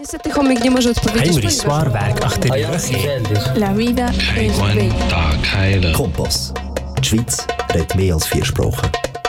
Niestety chomik nie może odpowiedzieć. Henry ponieważ Swarwerk achter die Röche. La vida es bella. Tag heilen. Kompass. Die Schweiz redet mehr als vier Sprachen.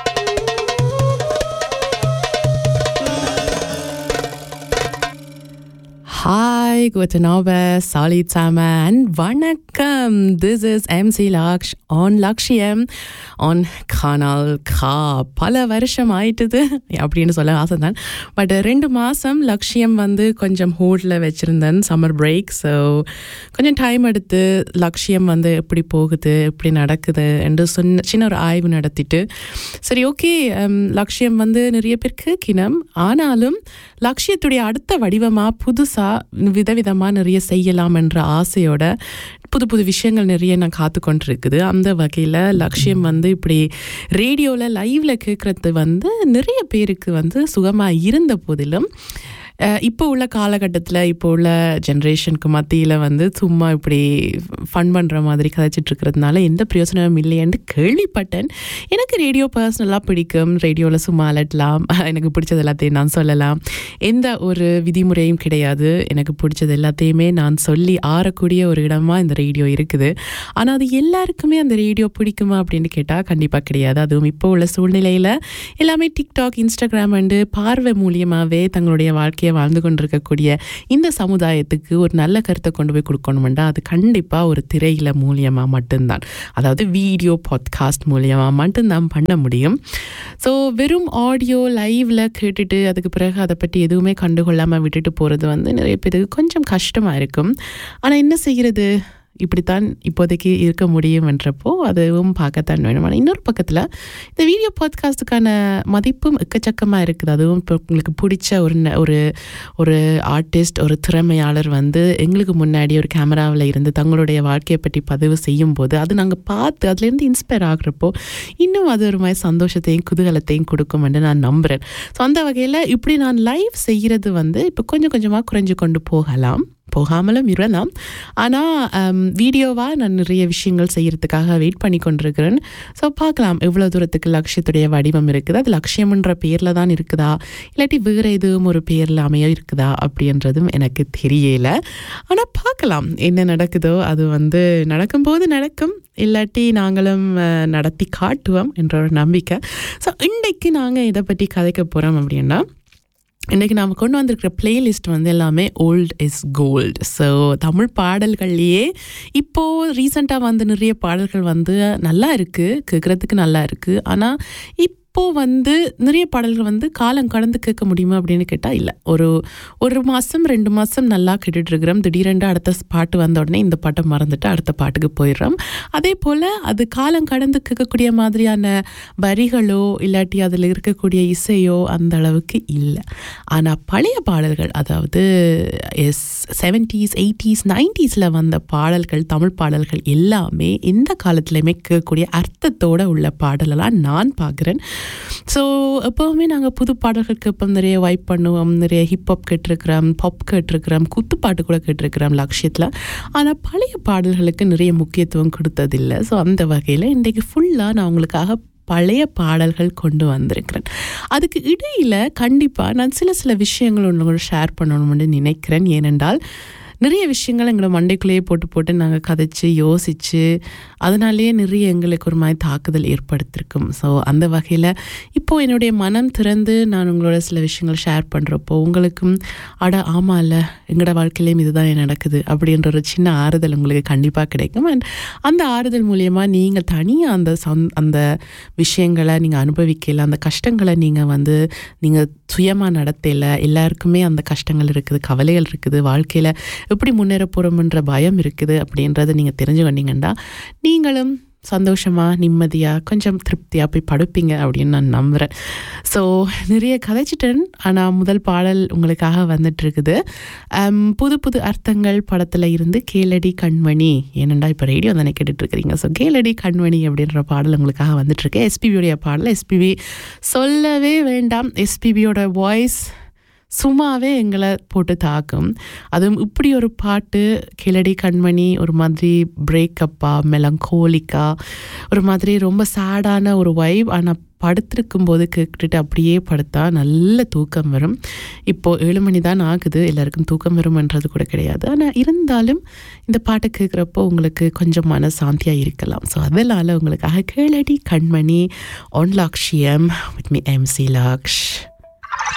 Hi, guten Abend, Sali zusammen und வணக்கம் This is MC Laksh on Lakshயம் on Kanal K பல வருஷம் ஆயிட்டுது அப்படின்னு சொல்ல ஆசை தான் but ரெண்டு மாதம் லக்ஷியம் வந்து கொஞ்சம் ஹோல்டில் வச்சுருந்தேன் சம்மர் பிரேக் ஸோ கொஞ்சம் டைம் எடுத்து லக்ஷியம் வந்து எப்படி போகுது எப்படி நடக்குது என்று சொன்ன சின்ன ஒரு ஆய்வு நடத்திட்டு சரி ஓகே லக்ஷியம் வந்து நிறைய பேர் கேட்கினம் ஆனாலும் லக்ஷியத்துடைய அடுத்த வடிவமாக புதுசாக விதவிதமாக நிறைய செய்யலாம் என்ற ஆசையோட புது புது விஷயங்கள் நிறைய நான் காத்து கொண்டிருக்குது அந்த வகையில் லக்ஷியம் வந்து இப்படி ரேடியோவில் லைவில் கேட்குறது வந்து நிறைய பேருக்கு வந்து சுகமாக இருந்த போதிலும் அஹ், இப்போ உள்ள காலகட்டத்தில் இப்போ உள்ள ஜென்ரேஷனுக்கு மத்தியில் வந்து சும்மா இப்படி ஃபன் பண்ணுற மாதிரி கதைச்சிட்டு இருக்கிறதுனால எந்த பிரயோசனமும் இல்லையென்று கேள்விப்பட்டேன் எனக்கு ரேடியோ பர்சனலாக பிடிக்கும் ரேடியோவில் சும்மா அலட்டலாம் எனக்கு பிடிச்சது எல்லாத்தையும் நான் சொல்லலாம் எந்த ஒரு விதிமுறையும் கிடையாது எனக்கு பிடிச்சது எல்லாத்தையுமே நான் சொல்லி ஆறக்கூடிய ஒரு இடமா இந்த ரேடியோ இருக்குது ஆனால் அது எல்லாருக்குமே அந்த ரேடியோ பிடிக்குமா அப்படின்னு கேட்டால் கண்டிப்பாக கிடையாது அதுவும் இப்போ உள்ள சூழ்நிலையில் எல்லாமே டிக்டாக் இன்ஸ்டாகிராம் அண்டு பார்வை மூலியமாகவே தங்களுடைய வாழ்க்கையை வாழ்ந்து கொண்டிருக்கக்கூடிய இந்த சமுதாயத்துக்கு ஒரு நல்ல கருத்தை கொண்டு போய் கொடுக்கணுமெண்டா அது கண்டிப்பாக ஒரு திரையில மூலியமாக மட்டும்தான் அதாவது வீடியோ பாட்காஸ்ட் மூலியமாக மட்டும்தான் பண்ண முடியும் ஸோ வெறும் ஆடியோ லைவில் கேட்டுட்டு அதுக்கு பிறகு அதை பற்றி எதுவுமே கண்டுகொள்ளாமல் விட்டுட்டு போகிறது வந்து நிறைய பேருக்கு கொஞ்சம் கஷ்டமாக இருக்கும் ஆனால் என்ன செய்கிறது இப்படித்தான் இப்போதைக்கு இருக்க முடியும் என்றப்போ அதுவும் பார்க்கத்தான் வேணும் ஆனால் இன்னொரு பக்கத்தில் இந்த வீடியோ பாட்காஸ்ட்டுக்கான மதிப்பும் எக்கச்சக்கமாக இருக்குது அதுவும் இப்போ உங்களுக்கு பிடிச்ச ஒரு ந- ஒரு ஒரு ஆர்டிஸ்ட் ஒரு திறமையாளர் வந்து எங்களுக்கு முன்னாடி ஒரு கேமராவில் இருந்து தங்களுடைய வாழ்க்கையை பற்றி பதிவு செய்யும் போது அது நாங்கள் பார்த்து அதுலேருந்து இன்ஸ்பயர் ஆகுறப்போ இன்னும் அது ஒரு மாதிரி சந்தோஷத்தையும் குதூகலத்தையும் கொடுக்கும் என்று நான் நம்புகிறேன் ஸோ அந்த வகையில் இப்படி நான் லைவ் செய்கிறது வந்து இப்போ கொஞ்சம் கொஞ்சமாக குறைஞ்சு கொண்டு போகலாம் போகாமலும் இருக்கலாம் ஆனால் வீடியோவாக நான் நிறைய விஷயங்கள் செய்கிறதுக்காக வெயிட் பண்ணி கொண்டிருக்கிறேன் ஸோ பார்க்கலாம் எவ்வளோ தூரத்துக்கு லட்சியத்துடைய வடிவம் இருக்குது அது லட்சியம்ன்ற பேரில் தான் இருக்குதா இல்லாட்டி வேறு எதுவும் ஒரு பேரில் அமைய இருக்குதா அப்படின்றதும் எனக்கு தெரியல ஆனால் பார்க்கலாம் என்ன நடக்குதோ அது வந்து நடக்கும்போது நடக்கும் இல்லாட்டி நாங்களும் அஹ், நடத்தி காட்டுவோம் என்ற ஒரு நம்பிக்கை ஸோ இன்றைக்கு நாங்கள் இதை பற்றி கதைக்க போகிறோம் அப்படின்னா இன்றைக்கி நாம் கொண்டு வந்திருக்கிற பிளேலிஸ்ட் வந்து எல்லாமே old is gold so Tamil பாடல்கள்லேயே இப்போது ரீசெண்டாக வந்து நிறைய பாடல்கள் வந்து நல்லா இருக்குது கேட்குறதுக்கு நல்லா இருக்குது ஆனால் இப்போ வந்து நிறைய பாடல்கள் வந்து காலம் கடந்து கேட்க முடியுமா அப்படின்னு கேட்டால் இல்லை ஒரு ஒரு மாதம் ரெண்டு மாதம் நல்லா கேட்டுட்டு இருக்கிறோம் திடீரென்று அடுத்த பாட்டு வந்த உடனே இந்த பாட்டை மறந்துட்டு அடுத்த பாட்டுக்கு போயிடுறோம் அதே போல் அது காலம் கடந்து கேட்கக்கூடிய மாதிரியான வரிகளோ இல்லாட்டி அதில் இருக்கக்கூடிய இசையோ அந்த அளவுக்கு இல்லை ஆனால் பழைய பாடல்கள் அதாவது எஸ் செவன்ட்டீஸ் எயிட்டிஸ் நைன்ட்டீஸில் வந்த பாடல்கள் தமிழ் பாடல்கள் எல்லாமே எந்த காலத்துலையுமே கேட்கக்கூடிய அர்த்தத்தோடு உள்ள பாடலெல்லாம் நான் பார்க்குறேன் ஸோ எப்போவுமே நாங்கள் புது பாடல்கள் கேட்போம் நிறைய வைப் பண்ணுவோம் நிறைய ஹிப்ஹாப் கேட்டிருக்கிறோம் பாப் கேட்டிருக்கிறோம் குத்துப்பாட்டு கூட கேட்டிருக்கிறோம் லட்சியத்தில் ஆனால் பழைய பாடல்களுக்கு நிறைய முக்கியத்துவம் கொடுத்ததில்லை ஸோ அந்த வகையில் இன்றைக்கு ஃபுல்லாக நான் உங்களுக்காக பழைய பாடல்கள் கொண்டு வந்திருக்கிறேன் அதுக்கு இடையில் கண்டிப்பாக நான் சில சில விஷயங்கள் ஒன்று ஷேர் பண்ணணும்னு நினைக்கிறேன் ஏனென்றால் நிறைய விஷயங்கள் எங்களை மண்டைக்குள்ளேயே போட்டு போட்டு நாங்கள் கதைச்சு யோசித்து அதனாலேயே நிறைய எங்களுக்கு ஒரு மாதிரி தாக்குதல் ஏற்படுத்தியிருக்கும் ஸோ அந்த வகையில் இப்போது என்னுடைய மனம் திறந்து நான் உங்களோட சில விஷயங்கள் ஷேர் பண்ணுறப்போ உங்களுக்கும் அட ஆமாம் இல்லை எங்களோட வாழ்க்கையிலையும் இதுதான் நடக்குது அப்படின்ற ஒரு சின்ன ஆறுதல் உங்களுக்கு கண்டிப்பாக கிடைக்கும் அண்ட் அந்த ஆறுதல் மூலியமாக நீங்கள் தனியாக அந்த சந் அந்த விஷயங்களை நீங்கள் அனுபவிக்கல அந்த கஷ்டங்களை நீங்கள் வந்து நீங்கள் சுயமாக நடத்தையில் எல்லாருக்குமே அந்த கஷ்டங்கள் இருக்குது கவலைகள் இருக்குது வாழ்க்கையில் எப்படி முன்னேற போகிறோம்ன்ற பயம் இருக்குது அப்படின்றத நீங்கள் தெரிஞ்சுக்கிட்டீங்கன்னா நீங்களும் சந்தோஷமாக நிம்மதியாக கொஞ்சம் திருப்தியாக போய் படுப்பீங்க அப்படின்னு நான் நம்புகிறேன் ஸோ நிறைய கதைச்சிட்டேன் ஆனால் முதல் பாடல் உங்களுக்காக வந்துட்டு இருக்குது அம், புது புது அர்த்தங்கள் படத்தில் இருந்து கேளடி கண்மணி ஏனண்டா இப்போ ரேடியோ தானே கேட்டுட்டு இருக்கிறீங்க ஸோ கேளடி கண்மணி அப்படின்ற பாடல் உங்களுக்காக வந்துட்டுருக்கு எஸ்பிபியோடைய பாடல் எஸ்பிபி சொல்லவே வேண்டாம் எஸ்பிபியோட வாய்ஸ் சும்மாவே எங்களை போட்டு தாக்கும் அதுவும் இப்படி ஒரு பாட்டு கிளடி கண்மணி ஒரு மாதிரி பிரேக்கப்பா மெலங்கோலிக்கா ஒரு மாதிரி ரொம்ப சேடான ஒரு வைப் ஆனால் படுத்திருக்கும் போது கேட்டுட்டு அப்படியே படுத்தா நல்ல தூக்கம் வரும் இப்போது ஏழு மணி தான் ஆகுது எல்லாருக்கும் தூக்கம் வரும்ன்றது கூட கிடையாது ஆனால் இருந்தாலும் இந்த பாட்டை கேட்குறப்போ உங்களுக்கு கொஞ்சம் மன சாந்தியாக இருக்கலாம் ஸோ அதனால் உங்களுக்காக Keladi Kanmani one Lakshiyam with me MC Laksh